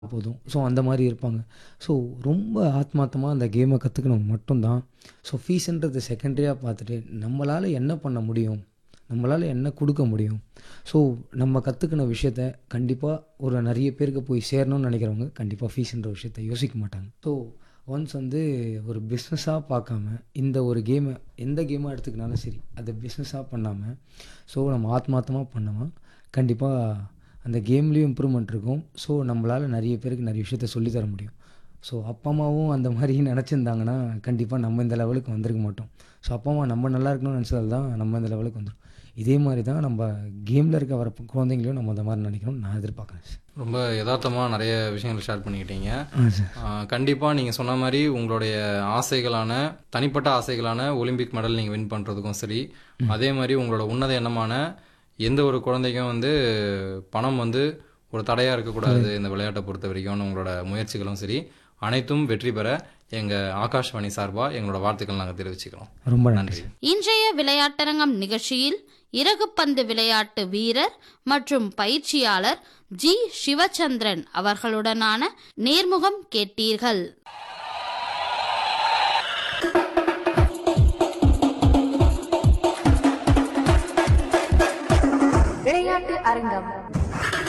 போதும் ஸோ அந்த மாதிரி இருப்பாங்க ஸோ ரொம்ப ஆத்மார்த்தமாக அந்த கேமை கற்றுக்கணும் மட்டும்தான் ஸோ ஃபீஸ்ன்றது செகண்டரியாக பார்த்துட்டு நம்மளால் என்ன பண்ண முடியும் நம்மளால் என்ன கொடுக்க முடியும் ஸோ நம்ம கற்றுக்கின விஷயத்த கண்டிப்பாக ஒரு நிறைய பேருக்கு போய் சேரணும்னு நினைக்கிறவங்க கண்டிப்பாக ஃபீஸ்ன்ற விஷயத்த யோசிக்க மாட்டாங்க ஸோ ஒன்ஸ் வந்து ஒரு பிஸ்னஸாக பார்க்காம இந்த ஒரு கேமை எந்த கேமாக எடுத்துக்கினாலும் சரி அதை பிஸ்னஸாக பண்ணாமல் ஸோ நம்ம ஆத்மார்த்தமாக பண்ணோமா கண்டிப்பாக அந்த கேம்லேயும் இம்ப்ரூவ்மெண்ட் இருக்கும் ஸோ நம்மளால் நிறைய பேருக்கு நிறைய விஷயத்த சொல்லித் தர முடியும் ஸோ அப்பா அம்மாவும் அந்த மாதிரி நினச்சிருந்தாங்கன்னா கண்டிப்பாக நம்ம இந்த லெவலுக்கு வந்திருக்க மாட்டோம் ஸோ அப்பா அம்மா நம்ம நல்லா இருக்கணும்னு நினச்சதால் தான் நம்ம இந்த லெவலுக்கு வந்துடும் இதே மாதிரி தான் நம்ம கேமில் இருக்க வர குழந்தைங்களையும் நம்ம அந்த மாதிரி நினைக்கணும்னு நான் எதிர்பார்க்குறேன் சார் ரொம்ப யதார்த்தமாக நிறைய விஷயங்கள் ஷேர் பண்ணிக்கிட்டீங்க ஆ சார் கண்டிப்பாக நீங்கள் சொன்ன மாதிரி உங்களுடைய ஆசைகளான தனிப்பட்ட ஆசைகளான ஒலிம்பிக் மெடல் நீங்கள் வின் பண்ணுறதுக்கும் சரி அதே மாதிரி உங்களோட உன்னத எண்ணமான எந்த ஒரு குழந்தைக்கும் வந்து பணம் வந்து ஒரு தடையாக இருக்கக்கூடாது இந்த விளையாட்டை பொறுத்த வரைக்கும்னு உங்களோட முயற்சிகளும் சரி அனைத்தும் வெற்றி பெற எங்கள் ஆகாஷ்வாணி சார்பாக எங்களோட வாழ்த்துக்கள் நாங்கள் தெரிவிச்சுக்கிறோம் ரொம்ப நன்றி நன்றி இன்றைய விளையாட்டரங்கம் நிகழ்ச்சியில் இறகுப்பந்து விளையாட்டு வீரர் மற்றும் பயிற்சியாளர் ஜி சிவச்சந்திரன் அவர்களுடனான நேர்முகம் கேட்டீர்கள் விளையாட்டு அரங்கம்